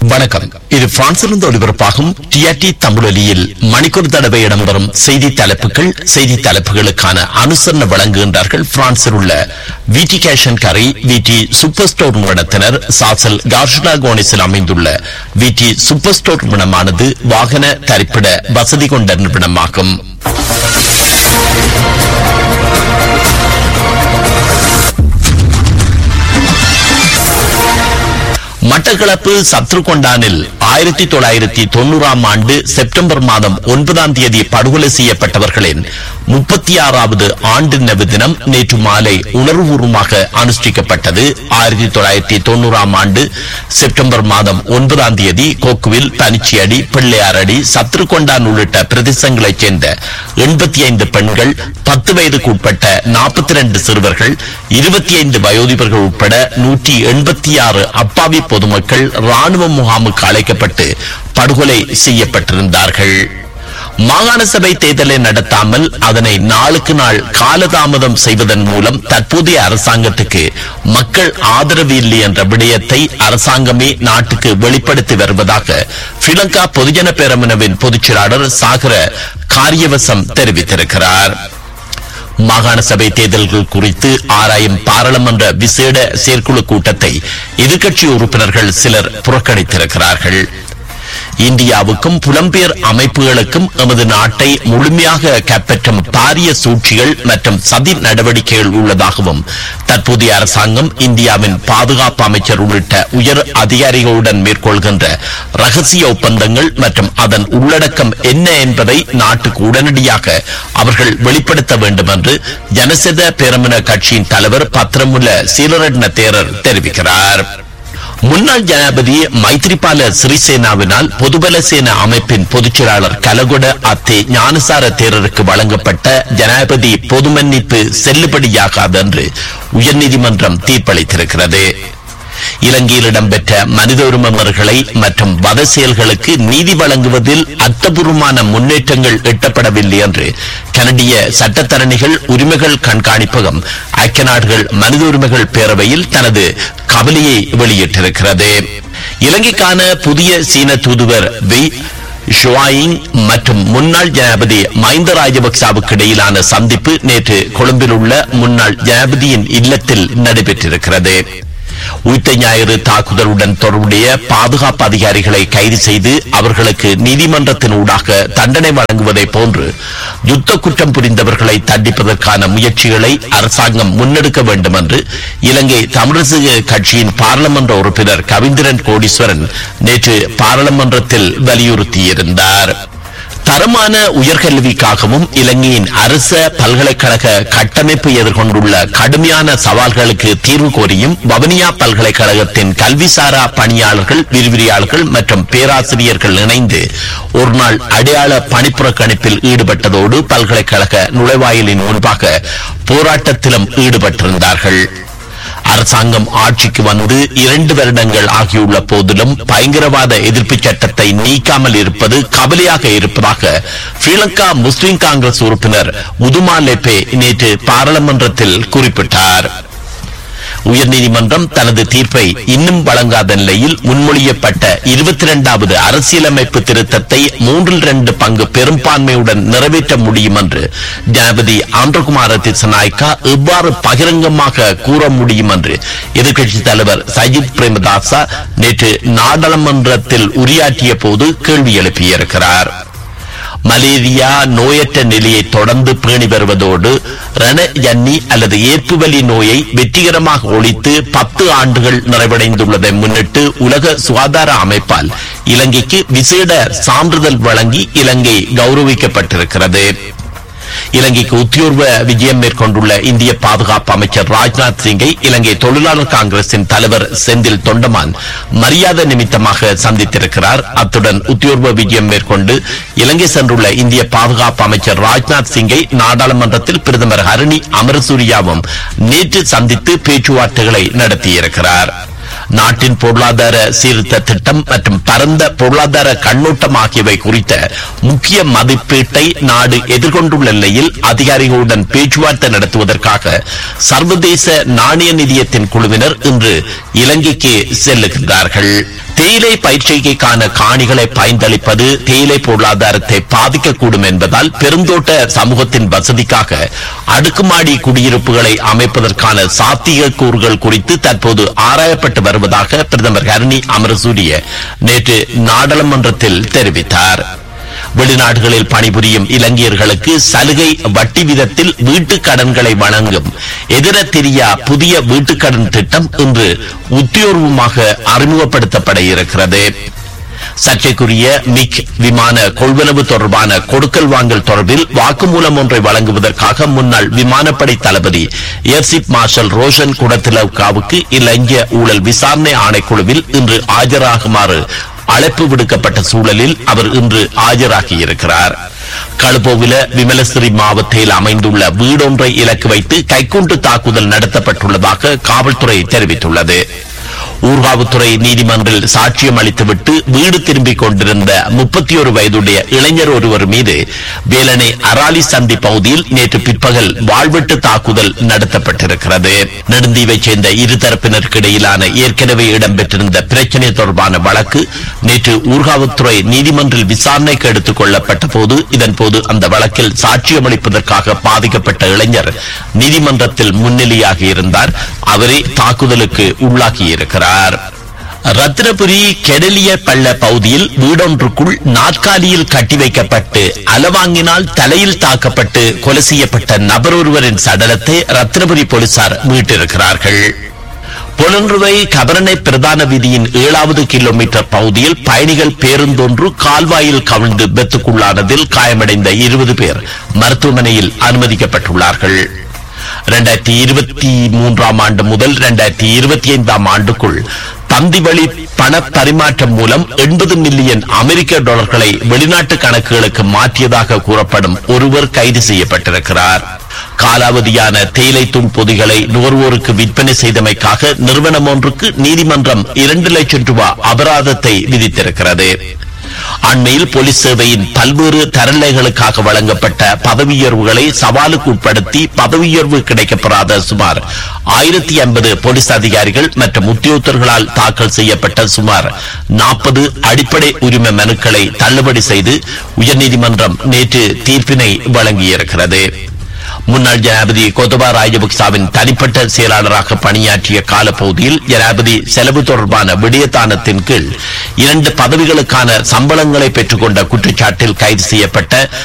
வணக்கம் இது பிரான்சிலிருந்து ஒளிபரப்பாகும் டிஆர்டி தமிழொலியில் மணிக்கூர் தடவை இடம்பெறும் செய்தி தலைப்புகள் செய்தி தலைப்புகளுக்கான அனுசரணை வழங்குகின்றார்கள் பிரான்சில் உள்ள விடி கேஷன் கரை விடி சூப்பர் ஸ்டோர் நிறுவனத்தினர் சாசல் கார்ஷனா கோனிஸில் அமைந்துள்ள விடி சூப்பர் ஸ்டோர் நிறுவனமானது வாகன தரிப்பிட வசதி கொண்ட நிறுவனமாகும் மட்டக்களப்பு சத்ருகொண்டானில் ஆயிரத்தி தொள்ளாயிரத்தி தொண்ணூறாம் ஆண்டு செப்டம்பர் மாதம் ஒன்பதாம் தேதி படுகொலை செய்யப்பட்டவர்களின் முப்பத்தி ஆறாவது ஆண்டு நினைவு தினம் நேற்று மாலை உணர்வுபூர்வமாக அனுஷ்டிக்கப்பட்டது ஆயிரத்தி தொள்ளாயிரத்தி தொண்ணூறாம் ஆண்டு செப்டம்பர் மாதம் ஒன்பதாம் தேதி கோக்குவில் பனிச்சியடி பிள்ளையாரடி சத்ருகொண்டான் உள்ளிட்ட பிரதேசங்களைச் சேர்ந்த எண்பத்தி ஐந்து பெண்கள் பத்து வயதுக்கு உட்பட்ட நாற்பத்தி இரண்டு சிறுவர்கள் இருபத்தி ஐந்து வயோதிபர்கள் உட்பட நூற்றி எண்பத்தி ஆறு அப்பாவி பொதுமக்கள் ராணுவ முகாமுக்கு அழைக்கப்பட்டு படுகொலை செய்யப்பட்டிருந்தார்கள் மாகாண சபை தேர்தலை நடத்தாமல் அதனை நாளுக்கு நாள் காலதாமதம் செய்வதன் மூலம் தற்போதைய அரசாங்கத்துக்கு மக்கள் ஆதரவு இல்லை என்ற விடயத்தை அரசாங்கமே நாட்டுக்கு வெளிப்படுத்தி வருவதாக ஸ்ரீலங்கா பொதுஜன பேரமுனவின் பொதுச்செயலாளர் சாகர காரியவசம் தெரிவித்திருக்கிறார் மாகாண சபை தேர்தல்கள் குறித்து ஆராயும் பாராளுமன்ற விசேட செயற்குழு கூட்டத்தை எதிர்க்கட்சி உறுப்பினர்கள் சிலர் புறக்கணித்திருக்கிறார்கள் இந்தியாவுக்கும் புலம்பெயர் அமைப்புகளுக்கும் எமது நாட்டை முழுமையாக கைப்பற்றும் பாரிய சூழ்ச்சிகள் மற்றும் சதி நடவடிக்கைகள் உள்ளதாகவும் தற்போதைய அரசாங்கம் இந்தியாவின் பாதுகாப்பு அமைச்சர் உள்ளிட்ட உயர் அதிகாரிகளுடன் மேற்கொள்கின்ற ரகசிய ஒப்பந்தங்கள் மற்றும் அதன் உள்ளடக்கம் என்ன என்பதை நாட்டுக்கு உடனடியாக அவர்கள் வெளிப்படுத்த வேண்டும் என்று ஜனசெத பேரமுன கட்சியின் தலைவர் பத்திரமுல்ல சீலரட்ன தேரர் தெரிவிக்கிறார் முன்னாள் ஜனாபதி மைத்ரிபால சிறிசேனாவினால் பொதுபல சேனா அமைப்பின் பொதுச்செயலாளர் கலகொட அத்தே ஞானசார தேரருக்கு வழங்கப்பட்ட ஜனாபதி பொது மன்னிப்பு செல்லுபடியாகாது என்று உயர்நீதிமன்றம் தீர்ப்பளித்திருக்கிறது இலங்கையில் இடம்பெற்ற மனித உரிமை மீறல்களை மற்றும் வத செயல்களுக்கு நீதி வழங்குவதில் அர்த்தபூர்வமான முன்னேற்றங்கள் எட்டப்படவில்லை என்று கனடிய சட்டத்தரணிகள் உரிமைகள் கண்காணிப்பகம் ஐக்கிய நாடுகள் மனித உரிமைகள் பேரவையில் தனது கவலையை வெளியிட்டிருக்கிறது இலங்கைக்கான புதிய சீன தூதுவர் வி ஷுவாயிங் மற்றும் முன்னாள் ஜனாபதி மஹிந்த ராஜபக்சாவுக்கு இடையிலான சந்திப்பு நேற்று கொழும்பில் உள்ள முன்னாள் ஜனாபதியின் இல்லத்தில் நடைபெற்றிருக்கிறது உயிர்த்த ஞாயிறு தாக்குதலுடன் தொடர்புடைய பாதுகாப்பு அதிகாரிகளை கைது செய்து அவர்களுக்கு நீதிமன்றத்தின் ஊடாக தண்டனை வழங்குவதை போன்று யுத்த குற்றம் புரிந்தவர்களை தண்டிப்பதற்கான முயற்சிகளை அரசாங்கம் முன்னெடுக்க வேண்டும் என்று இலங்கை தமிழரசு கட்சியின் பாராளுமன்ற உறுப்பினர் கவிந்திரன் கோடீஸ்வரன் நேற்று பாராளுமன்றத்தில் வலியுறுத்தியிருந்தார் தரமான உயர்கல்விக்காகவும் இலங்கையின் அரச பல்கலைக்கழக கட்டமைப்பு எதிர்கொண்டுள்ள கடுமையான சவால்களுக்கு தீர்வு கோரியும் வவனியா பல்கலைக்கழகத்தின் கல்விசாரா பணியாளர்கள் விரிவிரியாளர்கள் மற்றும் பேராசிரியர்கள் இணைந்து ஒருநாள் அடையாள பணிப்புறக்கணிப்பில் ஈடுபட்டதோடு பல்கலைக்கழக நுழைவாயிலின் முன்பாக போராட்டத்திலும் ஈடுபட்டிருந்தார்கள் அரசாங்கம் ஆட்சிக்கு வந்து இரண்டு வருடங்கள் ஆகியுள்ள போதிலும் பயங்கரவாத எதிர்ப்பு சட்டத்தை நீக்காமல் இருப்பது கவலையாக இருப்பதாக ஸ்ரீலங்கா முஸ்லிம் காங்கிரஸ் உறுப்பினர் உதுமா லெப்பே நேற்று பாராளுமன்றத்தில் குறிப்பிட்டார் உயர்நீதிமன்றம் தனது தீர்ப்பை இன்னும் வழங்காத நிலையில் முன்மொழியப்பட்ட இருபத்தி இரண்டாவது அரசியலமைப்பு திருத்தத்தை மூன்றில் இரண்டு பங்கு பெரும்பான்மையுடன் நிறைவேற்ற முடியும் என்று ஜனாபதி ஆந்திரகுமார திசநாயக்கா எவ்வாறு பகிரங்கமாக கூற முடியும் என்று எதிர்க்கட்சி தலைவர் சஜித் பிரேமதாசா நேற்று நாடாளுமன்றத்தில் உரையாற்றிய போது கேள்வி எழுப்பியிருக்கிறார் மலேரியா நோயற்ற நிலையை தொடர்ந்து பேணி வருவதோடு ரண ஜன்னி அல்லது ஏற்புவலி நோயை வெற்றிகரமாக ஒழித்து பத்து ஆண்டுகள் நிறைவடைந்துள்ளதை முன்னிட்டு உலக சுகாதார அமைப்பால் இலங்கைக்கு விசேட சான்றிதழ் வழங்கி இலங்கை கௌரவிக்கப்பட்டிருக்கிறது இலங்கைக்கு உத்தியோர்வ விஜயம் மேற்கொண்டுள்ள இந்திய பாதுகாப்பு அமைச்சர் ராஜ்நாத் சிங்கை இலங்கை தொழிலாளர் காங்கிரசின் தலைவர் செந்தில் தொண்டமான் மரியாதை நிமித்தமாக சந்தித்திருக்கிறார் அத்துடன் உத்தியோர்வ விஜயம் மேற்கொண்டு இலங்கை சென்றுள்ள இந்திய பாதுகாப்பு அமைச்சர் ராஜ்நாத் சிங்கை நாடாளுமன்றத்தில் பிரதமர் ஹரணி அமரசூரியாவும் நேற்று சந்தித்து பேச்சுவார்த்தைகளை நடத்தியிருக்கிறார் நாட்டின் பொருளாதார சீர்திருத்த திட்டம் மற்றும் பரந்த பொருளாதார கண்ணோட்டம் ஆகியவை குறித்த முக்கிய மதிப்பீட்டை நாடு எதிர்கொண்டுள்ள நிலையில் அதிகாரிகளுடன் பேச்சுவார்த்தை நடத்துவதற்காக சர்வதேச நாணய நிதியத்தின் குழுவினர் இன்று இலங்கைக்கு செல்லுகின்றார்கள் தேயிலை பயிற்சிக்கான காணிகளை பயந்தளிப்பது தேயிலை பொருளாதாரத்தை பாதிக்கக்கூடும் என்பதால் பெருந்தோட்ட சமூகத்தின் வசதிக்காக அடுக்குமாடி குடியிருப்புகளை அமைப்பதற்கான சாத்தியக்கூறுகள் குறித்து தற்போது ஆராயப்பட்டு வருவதாக பிரதமர் ஹரணி அமரசூரிய நேற்று நாடாளுமன்றத்தில் தெரிவித்தார் வெளிநாடுகளில் பணிபுரியும் இலங்கையர்களுக்கு சலுகை வட்டி விதத்தில் வீட்டுக் கடன்களை வழங்கும் எதிர தெரியா புதிய வீட்டுக்கடன் திட்டம் இன்று உத்தியோர்வமாக அறிமுகப்படுத்தப்பட இருக்கிறது சர்ச்சைக்குரிய மிக் விமான கொள்வனவு தொடர்பான கொடுக்கல் வாங்கல் தொடர்பில் வாக்குமூலம் ஒன்றை வழங்குவதற்காக முன்னாள் விமானப்படை தளபதி ஏர்சிப் மார்ஷல் ரோஷன் குடத்திலவுக்காவுக்கு இலங்கை ஊழல் விசாரணை ஆணைக்குழுவில் இன்று ஆஜராகுமாறு அழைப்பு விடுக்கப்பட்ட சூழலில் அவர் இன்று ஆஜராகியிருக்கிறார் களுபோவில விமலசிறி மாவட்டத்தில் அமைந்துள்ள வீடொன்றை இலக்கு வைத்து கைக்குண்டு தாக்குதல் நடத்தப்பட்டுள்ளதாக காவல்துறை தெரிவித்துள்ளது ஊர்காவுத்துறை நீதிமன்றில் சாட்சியம் அளித்துவிட்டு வீடு திரும்பிக் கொண்டிருந்த முப்பத்தி ஒரு வயதுடைய இளைஞர் ஒருவர் மீது வேலனை அராலி சந்தி பகுதியில் நேற்று பிற்பகல் வாழ்வெட்டு தாக்குதல் நடத்தப்பட்டிருக்கிறது நெடுந்தீவைச் சேர்ந்த இருதரப்பினருக்கு இடையிலான ஏற்கனவே இடம்பெற்றிருந்த பிரச்சினை தொடர்பான வழக்கு நேற்று ஊர்காவுத்துறை நீதிமன்றில் விசாரணைக்கு எடுத்துக் கொள்ளப்பட்ட போது இதன்போது அந்த வழக்கில் சாட்சியம் அளிப்பதற்காக பாதிக்கப்பட்ட இளைஞர் நீதிமன்றத்தில் முன்னிலையாகி இருந்தார் அவரே தாக்குதலுக்கு உள்ளாகியிருக்கிறார் ரத்தினபுரி கெடலிய பள்ள பகுதியில் வீடொன்றுக்குள் நாற்காலியில் கட்டி வைக்கப்பட்டு அலவாங்கினால் தலையில் தாக்கப்பட்டு கொலை செய்யப்பட்ட நபர் ஒருவரின் சடலத்தை ரத்தினபுரி போலீசார் மீட்டிருக்கிறார்கள் புலன்றுவை கபரணை பிரதான வீதியின் ஏழாவது கிலோமீட்டர் பகுதியில் பயணிகள் பேருந்தொன்று கால்வாயில் கவிழ்ந்து பெத்துக்குள்ளானதில் காயமடைந்த இருபது பேர் மருத்துவமனையில் அனுமதிக்கப்பட்டுள்ளார்கள் இரண்டாயிரத்தி இருபத்தி மூன்றாம் ஆண்டு முதல் இரண்டாயிரத்தி இருபத்தி ஐந்தாம் ஆண்டுக்குள் தந்தி வழி பண பரிமாற்றம் மூலம் எண்பது மில்லியன் அமெரிக்க டாலர்களை வெளிநாட்டு கணக்குகளுக்கு மாற்றியதாக கூறப்படும் ஒருவர் கைது செய்யப்பட்டிருக்கிறார் காலாவதியான தேயிலை தூள் பொதிகளை நுகர்வோருக்கு விற்பனை செய்தமைக்காக நிறுவனம் ஒன்றுக்கு நீதிமன்றம் இரண்டு லட்சம் ரூபாய் அபராதத்தை விதித்திருக்கிறது அண்மையில் போலீஸ் சேவையின் பல்வேறு தரநிலைகளுக்காக வழங்கப்பட்ட பதவியுயர்வுகளை சவாலுக்கு உட்படுத்தி பதவியுயர்வு கிடைக்கப்பெறாத சுமார் ஆயிரத்தி ஐம்பது போலீஸ் அதிகாரிகள் மற்றும் உத்தியோகத்தர்களால் தாக்கல் செய்யப்பட்ட சுமார் நாற்பது அடிப்படை உரிமை மனுக்களை தள்ளுபடி செய்து உயர்நீதிமன்றம் நேற்று தீர்ப்பினை வழங்கியிருக்கிறது முன்னாள் ஜனாதிபதி கோத்தபா ராஜபக்சாவின் தனிப்பட்ட செயலாளராக பணியாற்றிய காலப்பகுதியில் ஜனாதிபதி செலவு தொடர்பான விடயத்தானத்தின் கீழ் இரண்டு பதவிகளுக்கான சம்பளங்களை பெற்றுக்கொண்ட குற்றச்சாட்டில் கைது செய்யப்பட்ட